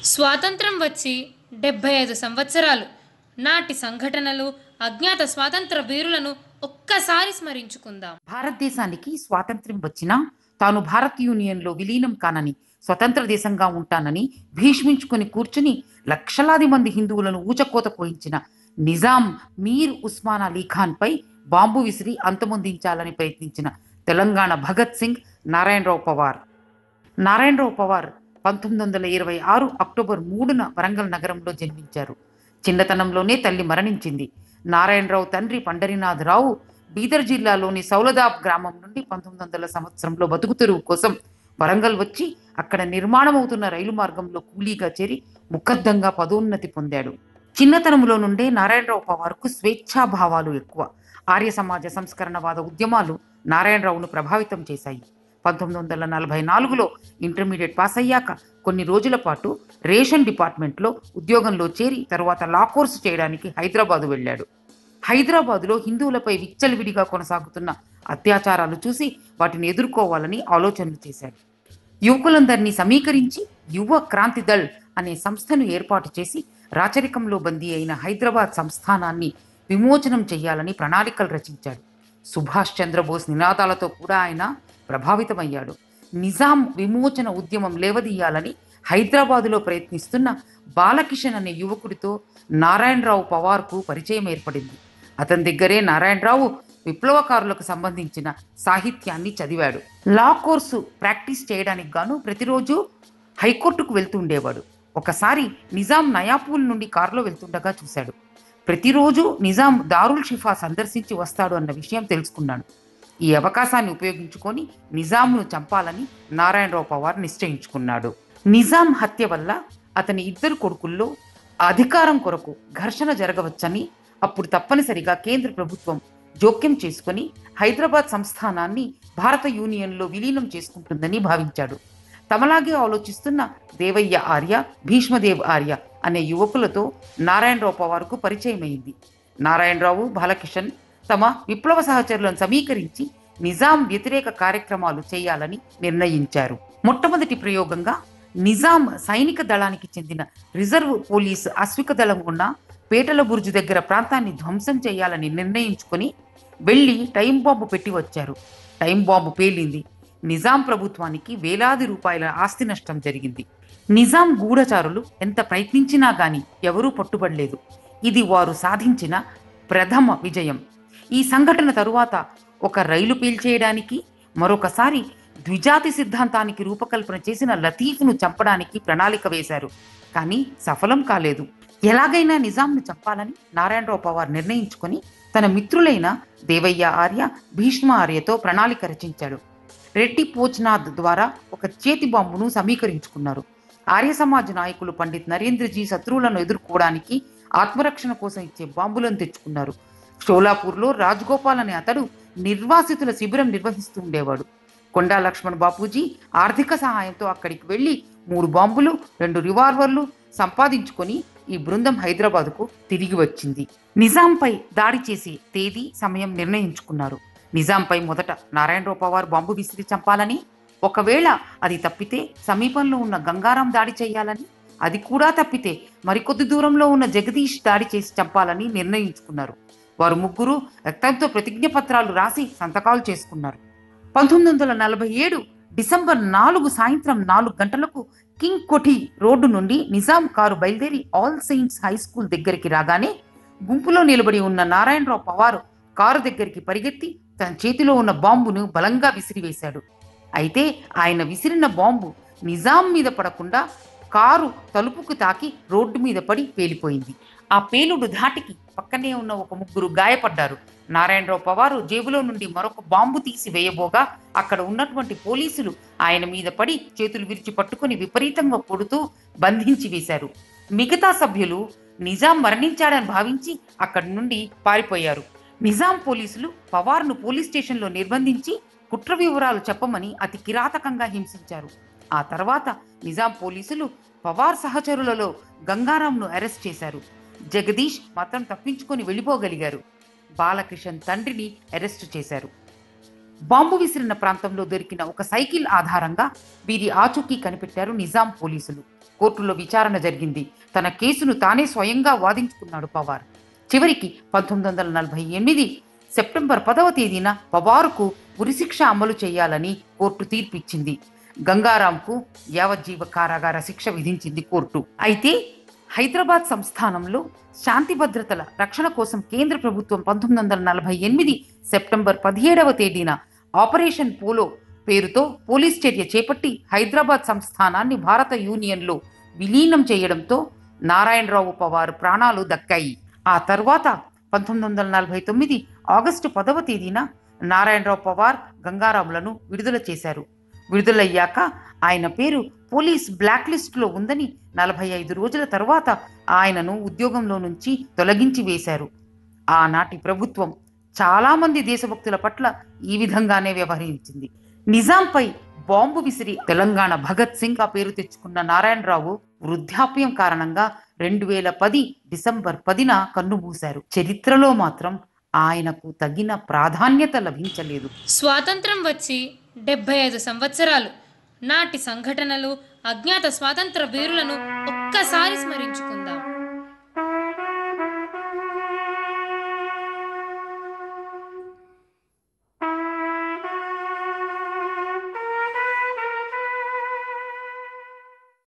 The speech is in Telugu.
స్వాతంత్రం వచ్చి డెబ్బై ఐదు సంవత్సరాలు నాటి సంఘటనలు అజ్ఞాత స్వాతంత్ర వీరులను ఒక్కసారి స్మరించుకుందాం భారతదేశానికి స్వాతంత్ర్యం వచ్చినా తాను భారత్ యూనియన్లో విలీనం కానని స్వతంత్ర దేశంగా ఉంటానని భీష్మించుకొని కూర్చుని లక్షలాది మంది హిందువులను ఊచకోత పోయించిన నిజాం మీర్ ఉస్మాన్ అలీ ఖాన్పై బాంబు విసిరి అంతమొందించాలని ప్రయత్నించిన తెలంగాణ భగత్ సింగ్ నారాయణరావు పవార్ నారాయణరావు పవార్ పంతొమ్మిది వందల ఇరవై ఆరు అక్టోబర్ మూడున వరంగల్ నగరంలో జన్మించారు చిన్నతనంలోనే తల్లి మరణించింది నారాయణరావు తండ్రి పండరీనాథ్ రావు బీదర్ జిల్లాలోని సౌలదాబ్ గ్రామం నుండి పంతొమ్మిది వందల సంవత్సరంలో బతుకు తెరువు కోసం వరంగల్ వచ్చి అక్కడ నిర్మాణమవుతున్న రైలు మార్గంలో కూలీగా చేరి ముఖద్దంగా పదోన్నతి పొందాడు చిన్నతనంలో నుండే నారాయణరావు పవార్కు స్వేచ్ఛాభావాలు ఎక్కువ ఆర్య సమాజ సంస్కరణవాద ఉద్యమాలు నారాయణరావును ప్రభావితం చేశాయి పంతొమ్మిది వందల నలభై నాలుగులో ఇంటర్మీడియట్ పాస్ అయ్యాక కొన్ని రోజుల పాటు రేషన్ డిపార్ట్మెంట్లో ఉద్యోగంలో చేరి తరువాత లా కోర్సు చేయడానికి హైదరాబాదు వెళ్ళాడు హైదరాబాదులో హిందువులపై విచ్చలవిడిగా కొనసాగుతున్న అత్యాచారాలు చూసి వాటిని ఎదుర్కోవాలని ఆలోచనలు చేశాడు యువకులందరినీ సమీకరించి యువ క్రాంతి దళ్ అనే సంస్థను ఏర్పాటు చేసి రాచరికంలో బందీ అయిన హైదరాబాద్ సంస్థానాన్ని విమోచనం చేయాలని ప్రణాళికలు రచించాడు సుభాష్ చంద్రబోస్ నినాదాలతో కూడా ఆయన ప్రభావితమయ్యాడు నిజాం విమోచన ఉద్యమం లేవదీయాలని హైదరాబాదులో ప్రయత్నిస్తున్న బాలకిషన్ అనే యువకుడితో నారాయణరావు పవార్కు పరిచయం ఏర్పడింది అతని దగ్గరే నారాయణరావు విప్లవకారులకు సంబంధించిన సాహిత్యాన్ని చదివాడు లా కోర్సు ప్రాక్టీస్ చేయడానికి గాను ప్రతిరోజు హైకోర్టుకు వెళ్తూ ఉండేవాడు ఒకసారి నిజాం నయాపూల్ నుండి కారులో వెళ్తుండగా చూశాడు ప్రతిరోజు నిజాం దారుల్ షిఫా సందర్శించి వస్తాడు అన్న విషయం తెలుసుకున్నాడు ఈ అవకాశాన్ని ఉపయోగించుకొని నిజాంను చంపాలని నారాయణరావు పవార్ నిశ్చయించుకున్నాడు నిజాం హత్య వల్ల అతని ఇద్దరు కొడుకుల్లో అధికారం కొరకు ఘర్షణ జరగవచ్చని అప్పుడు తప్పనిసరిగా కేంద్ర ప్రభుత్వం జోక్యం చేసుకొని హైదరాబాద్ సంస్థానాన్ని భారత యూనియన్లో విలీనం చేసుకుంటుందని భావించాడు తమలాగే ఆలోచిస్తున్న దేవయ్య ఆర్య భీష్మదేవ్ ఆర్య అనే యువకులతో నారాయణరావు పవార్కు పరిచయమైంది నారాయణరావు బాలకిషన్ తమ విప్లవ సహచరులను సమీకరించి నిజాం వ్యతిరేక కార్యక్రమాలు చేయాలని నిర్ణయించారు మొట్టమొదటి ప్రయోగంగా నిజాం సైనిక దళానికి చెందిన రిజర్వ్ పోలీస్ అశ్విక దళం ఉన్న పేటల బుర్జు దగ్గర ప్రాంతాన్ని ధ్వంసం చేయాలని నిర్ణయించుకొని వెళ్ళి టైం బాంబు పెట్టి వచ్చారు టైం బాంబు పేలింది నిజాం ప్రభుత్వానికి వేలాది రూపాయల ఆస్తి నష్టం జరిగింది నిజాం గూఢచారులు ఎంత ప్రయత్నించినా గాని ఎవరూ పట్టుబడలేదు ఇది వారు సాధించిన ప్రథమ విజయం ఈ సంఘటన తరువాత ఒక రైలు పేల్చేయడానికి మరొకసారి ద్విజాతి సిద్ధాంతానికి రూపకల్పన చేసిన లతీఫ్ను చంపడానికి ప్రణాళిక వేశారు కానీ సఫలం కాలేదు ఎలాగైనా నిజాంను చంపాలని నారాయణరావు పవార్ నిర్ణయించుకొని తన మిత్రులైన దేవయ్య ఆర్య భీష్మ ఆర్యతో ప్రణాళిక రచించాడు రెడ్డి పోచ్నాథ్ ద్వారా ఒక చేతి బాంబును సమీకరించుకున్నారు ఆర్య సమాజ్ నాయకులు పండిత్ నరేంద్రజీ శత్రువులను ఎదుర్కోవడానికి ఆత్మరక్షణ కోసం ఇచ్చే బాంబులను తెచ్చుకున్నారు షోలాపూర్లో రాజ్గోపాల్ అనే అతడు నిర్వాసితుల శిబిరం నిర్వహిస్తూ ఉండేవాడు కొండా లక్ష్మణ్ బాపూజీ ఆర్థిక సహాయంతో అక్కడికి వెళ్ళి మూడు బాంబులు రెండు రివాల్వర్లు సంపాదించుకొని ఈ బృందం హైదరాబాదుకు తిరిగి వచ్చింది నిజాంపై దాడి చేసే తేదీ సమయం నిర్ణయించుకున్నారు నిజాంపై మొదట నారాయణరావు పవార్ బాంబు విసిరి చంపాలని ఒకవేళ అది తప్పితే సమీపంలో ఉన్న గంగారాం దాడి చేయాలని అది కూడా తప్పితే మరికొద్ది దూరంలో ఉన్న జగదీష్ దాడి చేసి చంపాలని నిర్ణయించుకున్నారు వారు ముగ్గురు రక్తంతో ప్రతిజ్ఞ పత్రాలు రాసి సంతకాలు చేసుకున్నారు పంతొమ్మిది వందల నలభై ఏడు డిసెంబర్ నాలుగు సాయంత్రం నాలుగు గంటలకు కింగ్ కొఠి రోడ్డు నుండి నిజాం కారు బయలుదేరి ఆల్ సెయింట్స్ హై స్కూల్ దగ్గరికి రాగానే గుంపులో నిలబడి ఉన్న నారాయణరావు పవారు కారు దగ్గరికి పరిగెత్తి తన చేతిలో ఉన్న బాంబును బలంగా విసిరివేశాడు అయితే ఆయన విసిరిన బాంబు నిజాం మీద పడకుండా కారు తలుపుకు తాకి రోడ్డు మీద పడి పేలిపోయింది ఆ పేలుడు ధాటికి పక్కనే ఉన్న ఒక ముగ్గురు గాయపడ్డారు నారాయణరావు పవారు జేబులో నుండి మరొక బాంబు తీసి వేయబోగా అక్కడ ఉన్నటువంటి పోలీసులు ఆయన మీద పడి చేతులు విరిచి పట్టుకుని విపరీతంగా కొడుతూ బంధించి వేశారు మిగతా సభ్యులు నిజాం మరణించాడని భావించి అక్కడి నుండి పారిపోయారు నిజాం పోలీసులు పవార్ను పోలీస్ స్టేషన్లో నిర్బంధించి కుట్ర వివరాలు చెప్పమని అతి కిరాతకంగా హింసించారు ఆ తర్వాత నిజాం పోలీసులు పవార్ సహచరులలో గంగారాంను అరెస్ట్ చేశారు జగదీష్ మాత్రం తప్పించుకొని వెళ్ళిపోగలిగారు బాలకిషన్ తండ్రిని అరెస్టు చేశారు బాంబు విసిరిన ప్రాంతంలో దొరికిన ఒక సైకిల్ ఆధారంగా వీరి ఆచూకీ కనిపెట్టారు నిజాం పోలీసులు కోర్టులో విచారణ జరిగింది తన కేసును తానే స్వయంగా వాదించుకున్నాడు పవార్ చివరికి పంతొమ్మిది వందల నలభై ఎనిమిది సెప్టెంబర్ పదవ తేదీన పవారుకు ఉరిశిక్ష అమలు చేయాలని కోర్టు తీర్పిచ్చింది గంగారాంకు యావజ్జీవ కారాగార శిక్ష విధించింది కోర్టు అయితే హైదరాబాద్ సంస్థానంలో శాంతి భద్రతల రక్షణ కోసం కేంద్ర ప్రభుత్వం పంతొమ్మిది వందల నలభై ఎనిమిది సెప్టెంబర్ పదిహేడవ తేదీన ఆపరేషన్ పోలో పేరుతో పోలీస్ చర్య చేపట్టి హైదరాబాద్ సంస్థానాన్ని భారత యూనియన్లో విలీనం చేయడంతో నారాయణరావు పవార్ ప్రాణాలు దక్కాయి ఆ తర్వాత పంతొమ్మిది వందల నలభై తొమ్మిది ఆగస్టు పదవ తేదీన నారాయణరావు పవార్ గంగారాములను విడుదల చేశారు విడుదలయ్యాక ఆయన పేరు పోలీస్ బ్లాక్ లిస్టులో ఉందని నలభై ఐదు రోజుల తర్వాత ఆయనను ఉద్యోగంలో నుంచి తొలగించి వేశారు ఆనాటి ప్రభుత్వం చాలామంది దేశభక్తుల పట్ల ఈ విధంగానే వ్యవహరించింది నిజాంపై బాంబు విసిరి తెలంగాణ భగత్ సింగ్ ఆ పేరు తెచ్చుకున్న నారాయణరావు వృద్ధాప్యం కారణంగా రెండు వేల పది డిసెంబర్ పదిన కన్నుమూశారు చరిత్రలో మాత్రం ఆయనకు తగిన ప్రాధాన్యత లభించలేదు స్వాతంత్రం వచ్చి డెబ్బై ఐదు సంవత్సరాలు నాటి సంఘటనలు అజ్ఞాత స్వాతంత్ర వీరులను ఒక్కసారి స్మరించుకుందాం